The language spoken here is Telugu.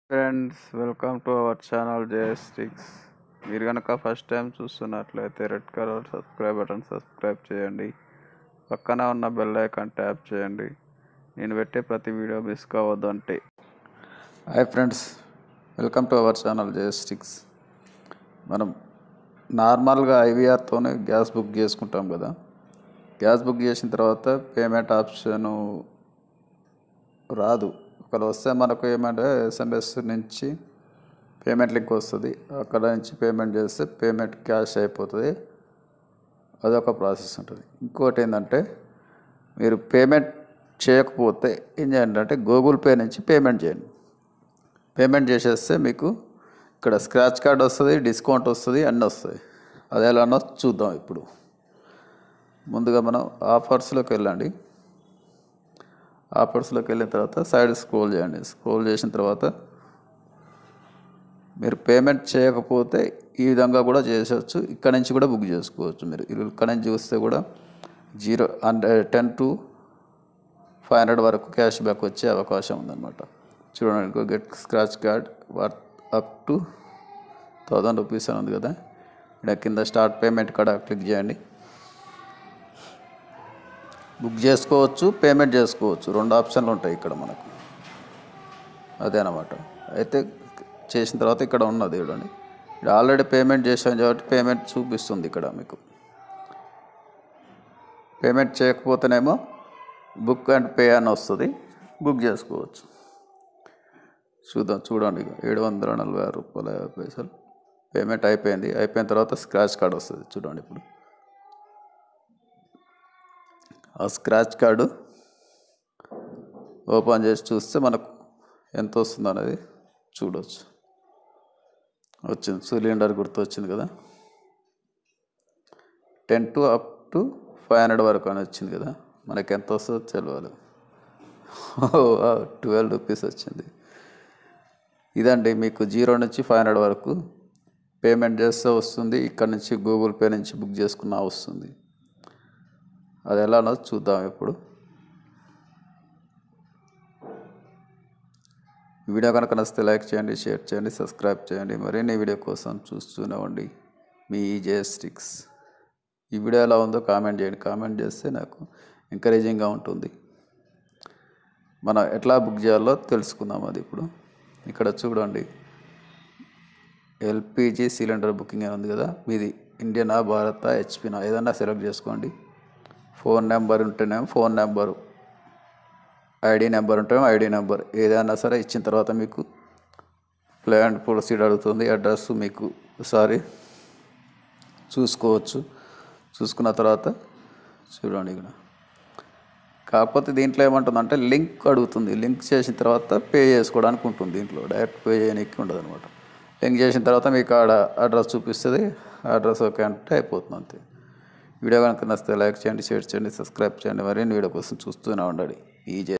friends welcome to our channel జేఎస్టిక్స్ మీరు కనుక ఫస్ట్ టైం చూస్తున్నట్లయితే red colour subscribe button subscribe చేయండి పక్కన ఉన్న బెల్ ఐకాన్ ట్యాప్ చేయండి నేను పెట్టే ప్రతి వీడియో మిస్ కావద్దు అంటే hi friends welcome to our channel జేఎస్టిక్స్ మనం నార్మల్గా ఐవీఆర్తోనే గ్యాస్ బుక్ చేసుకుంటాం కదా గ్యాస్ బుక్ చేసిన తర్వాత పేమెంట్ ఆప్షను రాదు ఒకవేళ వస్తే మనకు ఏమంటే ఎస్ఎంఎస్ నుంచి పేమెంట్ లింక్ వస్తుంది అక్కడ నుంచి పేమెంట్ చేస్తే పేమెంట్ క్యాష్ అయిపోతుంది అదొక ప్రాసెస్ ఉంటుంది ఇంకోటి ఏంటంటే మీరు పేమెంట్ చేయకపోతే ఏం చేయండి అంటే గూగుల్ పే నుంచి పేమెంట్ చేయండి పేమెంట్ చేసేస్తే మీకు ఇక్కడ స్క్రాచ్ కార్డ్ వస్తుంది డిస్కౌంట్ వస్తుంది అన్నీ వస్తాయి అది ఎలానో చూద్దాం ఇప్పుడు ముందుగా మనం ఆఫర్స్లోకి వెళ్ళండి ఆఫర్స్లోకి వెళ్ళిన తర్వాత సైడ్ స్క్రోల్ చేయండి స్క్రోల్ చేసిన తర్వాత మీరు పేమెంట్ చేయకపోతే ఈ విధంగా కూడా చేసవచ్చు ఇక్కడ నుంచి కూడా బుక్ చేసుకోవచ్చు మీరు ఇక్కడ నుంచి చూస్తే కూడా zero hundred ten to five hundred వరకు క్యాష్ బ్యాక్ వచ్చే అవకాశం ఉందన్నమాట చూడండి get scratch card worth up to thousand rupees అని ఉంది కదా ఇక్కడ కింద స్టార్ట్ పేమెంట్ కాడ క్లిక్ చేయండి బుక్ చేసుకోవచ్చు పేమెంట్ చేసుకోవచ్చు రెండు ఆప్షన్లు ఉంటాయి ఇక్కడ మనకు అదే అనమాట అయితే చేసిన తర్వాత ఇక్కడ ఉన్నది చూడండి ఇక్కడ ఆల్రెడీ పేమెంట్ చేసాం కాబట్టి పేమెంట్ చూపిస్తుంది ఇక్కడ మీకు పేమెంట్ చేయకపోతేనేమో బుక్ అండ్ పే అని వస్తుంది బుక్ చేసుకోవచ్చు చూద్దాం చూడండి ఇక ఏడు వందల నలభై ఆరు రూపాయల యాభై పైసలు పేమెంట్ అయిపోయింది అయిపోయిన తర్వాత స్క్రాచ్ కార్డ్ వస్తుంది చూడండి ఇప్పుడు ఆ స్క్రాచ్ కార్డు ఓపెన్ చేసి చూస్తే మనకు ఎంత వస్తుందో అనేది చూడవచ్చు వచ్చింది సిలిండర్ గుర్తు వచ్చింది కదా ten to up to five hundred వరకు అని వచ్చింది కదా మనకి ఎంత వస్తుందో తెలియాలి ట్వెల్వ్ రూపీస్ వచ్చింది ఇదండి మీకు జీరో నుంచి ఫైవ్ హండ్రెడ్ వరకు పేమెంట్ చేస్తే వస్తుంది ఇక్కడ నుంచి గూగుల్ పే నుంచి బుక్ చేసుకున్నా వస్తుంది అది ఎలానో చూద్దాం ఇప్పుడు ఈ వీడియో కనుక నచ్చితే లైక్ చేయండి షేర్ చేయండి సబ్స్క్రైబ్ చేయండి మరిన్ని వీడియో కోసం చూస్తూనే ఉండి మీ జేఎస్టిక్స్ ఈ వీడియో ఎలా ఉందో కామెంట్ చేయండి కామెంట్ చేస్తే నాకు ఎంకరేజింగ్గా ఉంటుంది మనం ఎట్లా బుక్ చేయాలో తెలుసుకుందాం అది ఇప్పుడు ఇక్కడ చూడండి ఎల్పిజి సిలిండర్ బుకింగ్ అని ఉంది కదా మీది ఇండియనా భారత హెచ్పినా ఏదన్నా సెలెక్ట్ చేసుకోండి ఫోన్ నెంబర్ ఉంటేనేమో ఫోన్ నెంబరు ఐడి నెంబర్ ఉంటేనేమో ఐడి నెంబర్ ఏదైనా సరే ఇచ్చిన తర్వాత మీకు ప్లాన్ ప్రొసీడ్ అడుగుతుంది అడ్రస్ మీకు ఒకసారి చూసుకోవచ్చు చూసుకున్న తర్వాత చూడండి ఇక్కడ కాకపోతే దీంట్లో ఏమంటుందంటే లింక్ అడుగుతుంది లింక్ చేసిన తర్వాత పే చేసుకోవడానికి ఉంటుంది దీంట్లో డైరెక్ట్ పే చేయడానికి ఉండదు అనమాట లింక్ చేసిన తర్వాత మీకు ఆడ అడ్రస్ చూపిస్తుంది అడ్రస్ ఓకే అంటే అయిపోతుంది అంతే వీడియో కనుక నచ్చితే లైక్ చేయండి షేర్ చేయండి సబ్స్క్రైబ్ చేయండి మరిన్ని వీడియో కోసం చూస్తూనే ఉండండి ఈ